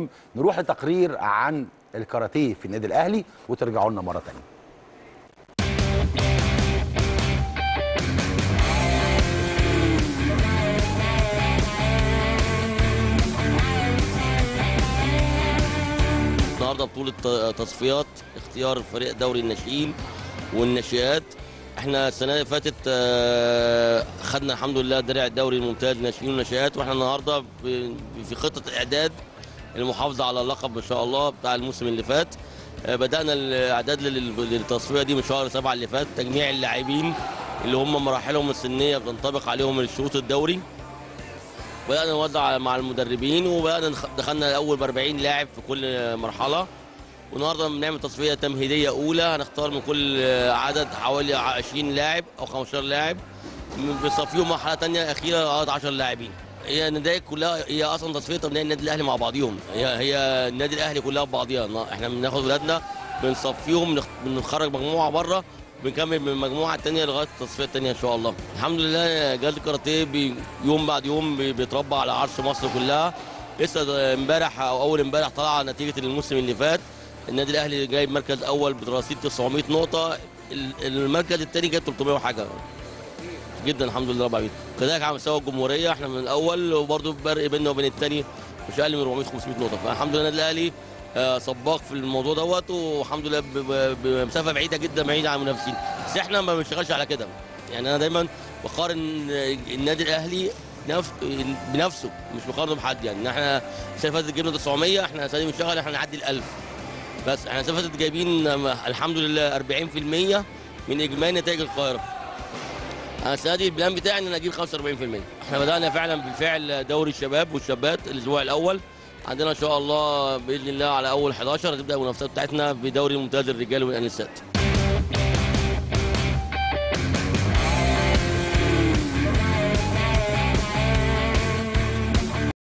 نروح لتقرير عن الكاراتيه في النادي الاهلي وترجعوا لنا مره ثانيه النهارده بطوله ت- تصفيات اختيار فريق دوري الناشئين والناشئات احنا السنه اللي فاتت آه، خدنا الحمد لله درع الدوري الممتاز ناشئين والناشئات واحنا النهارده ب- في خطه اعداد المحافظه على اللقب ان شاء الله بتاع الموسم اللي فات آه، بدانا الاعداد لل- للتصفيه دي من شهر سبعة اللي فات تجميع اللاعبين اللي هم مراحلهم السنيه بتنطبق عليهم الشروط الدوري بدأنا نوزع مع المدربين وبدأنا نخ- دخلنا الأول ب 40 لاعب في كل مرحلة والنهارده بنعمل تصفية تمهيدية أولى هنختار من كل عدد حوالي 20 لاعب أو 15 لاعب بنصفيهم مرحلة تانية أخيرة لغاية 10 لاعبين هي النتائج كلها هي اصلا تصفيه تمرين النادي الاهلي مع بعضيهم هي هي النادي الاهلي كلها ببعضيها احنا بناخد ولادنا بنصفيهم بنخ- بنخرج مجموعه بره بنكمل من المجموعه الثانيه لغايه التصفيه الثانيه ان شاء الله الحمد لله جهاز الكاراتيه بي- يوم بعد يوم بي- بيتربى على عرش مصر كلها لسه ده امبارح او اول امبارح طلع نتيجه الموسم اللي فات النادي الاهلي جايب مركز اول برصيد 900 نقطه ال- المركز الثاني جايب 300 وحاجه جدا الحمد لله رب العالمين كذلك على مستوى الجمهوريه احنا من الاول وبرضه فرق بيننا وبين الثاني مش اقل من 400 500 نقطه فالحمد لله النادي الاهلي آه، سباق في الموضوع دوت والحمد لله ب- ب- بمسافه بعيده جدا بعيده عن المنافسين بس احنا ما بنشتغلش على كده يعني انا دايما بقارن النادي الاهلي نفس بنفسه مش بقارنه بحد يعني إن احنا السنه اللي فاتت جبنا 900 احنا السنه دي بنشتغل احنا نعدي ال 1000 بس احنا السنه اللي فاتت جايبين آه، الحمد لله 40% من اجمالي نتائج القاهره انا السنه دي البلان بتاعي ان انا اجيب 45% احنا بدانا فعلا بالفعل دوري الشباب والشابات الاسبوع الاول عندنا ان شاء الله باذن الله على اول 11 هتبدا المنافسات بتاعتنا بدوري ممتاز الرجال والانسات